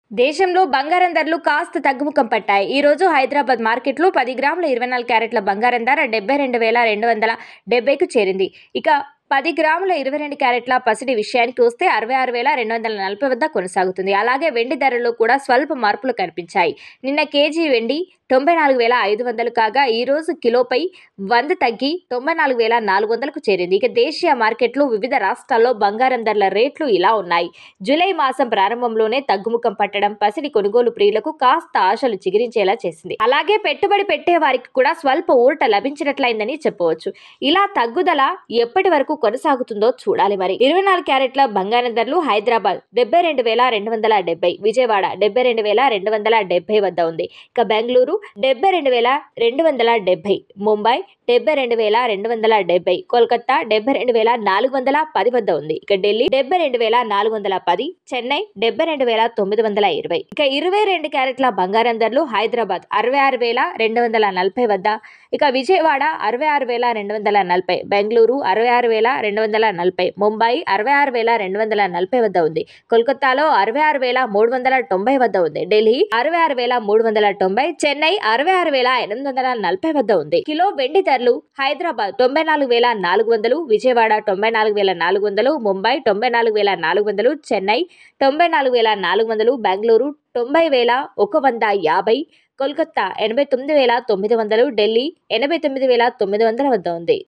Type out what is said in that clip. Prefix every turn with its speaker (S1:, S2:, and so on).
S1: దేశంలో బంగారం ధరలు కాస్త తగ్గుముఖం పట్టాయి ఈ రోజు హైదరాబాద్ మార్కెట్లో పది గ్రాముల ఇరవై నాలుగు క్యారెట్ల బంగారం ధర డెబ్బై రెండు వేల రెండు వందల డెబ్బైకు చేరింది ఇక పది గ్రాముల ఇరవై రెండు క్యారెట్ల పసిడి విషయానికి వస్తే అరవై ఆరు వేల రెండు వందల నలభై వద్ద కొనసాగుతుంది అలాగే వెండి ధరల్లో కూడా స్వల్ప మార్పులు కనిపించాయి నిన్న కేజీ వెండి తొంభై నాలుగు వేల ఐదు వందలు కాగా ఈ రోజు కిలోపై వంద తగ్గి తొంభై నాలుగు వేల నాలుగు వందలకు చేరింది ఇక దేశీయ మార్కెట్లో వివిధ రాష్ట్రాల్లో బంగారం ధరల రేట్లు ఇలా ఉన్నాయి జూలై మాసం ప్రారంభంలోనే తగ్గుముఖం పట్టడం పసిడి కొనుగోలు ప్రియులకు కాస్త ఆశలు చిగిరించేలా చేసింది అలాగే పెట్టుబడి పెట్టే వారికి కూడా స్వల్ప ఊరట లభించినట్లయిందని చెప్పవచ్చు ఇలా తగ్గుదల ఎప్పటి వరకు కొనసాగుతుందో చూడాలి మరి ఇరవై నాలుగు క్యారెట్ల బంగారం ధరలు హైదరాబాద్ డెబ్బై రెండు వేల రెండు వందల డెబ్బై విజయవాడ డెబ్బై రెండు వేల రెండు వందల డెబ్బై వద్ద ఉంది ఇక బెంగళూరు డెబ్బై రెండు వేల రెండు వందల డెబ్బై ముంబై డెబ్బై రెండు వేల రెండు వందల డెబ్బై కోల్కతా డెబ్బై రెండు వేల నాలుగు వందల పది వద్ద ఉంది ఇక ఢిల్లీ డెబ్బై రెండు వేల నాలుగు వందల పది చెన్నై డెబ్బై రెండు వేల తొమ్మిది వందల ఇరవై ఇక ఇరవై రెండు క్యారెట్ల బంగారం ధరలు హైదరాబాద్ అరవై ఆరు వేల రెండు వందల నలభై వద్ద ఇక విజయవాడ అరవై ఆరు వేల రెండు వందల నలభై బెంగళూరు అరవై ఆరు వేల రెండు వందల నలభై ముంబై అరవై ఆరు వేల రెండు వందల నలభై వద్ద ఉంది కోల్కతాలో అరవై ఆరు వేల మూడు వందల తొంభై వద్ద ఉంది ఢిల్లీ అరవై ఆరు వేల మూడు వందల తొంభై చెన్నై అరవై ఆరు వేల ఎనిమిది వందల నలభై వద్ద ఉంది కిలో వెండి ధరలు హైదరాబాద్ తొంభై నాలుగు వేల నాలుగు వందలు విజయవాడ తొంభై నాలుగు వేల నాలుగు వందలు ముంబై తొంభై నాలుగు వేల నాలుగు వందలు చెన్నై తొంభై నాలుగు వేల నాలుగు వందలు బెంగళూరు తొంభై వేల ఒక వంద యాభై కోల్కతా ఎనభై తొమ్మిది వేల తొమ్మిది వందలు ఢిల్లీ ఎనభై తొమ్మిది వేల తొమ్మిది వందల వద్ద ఉంది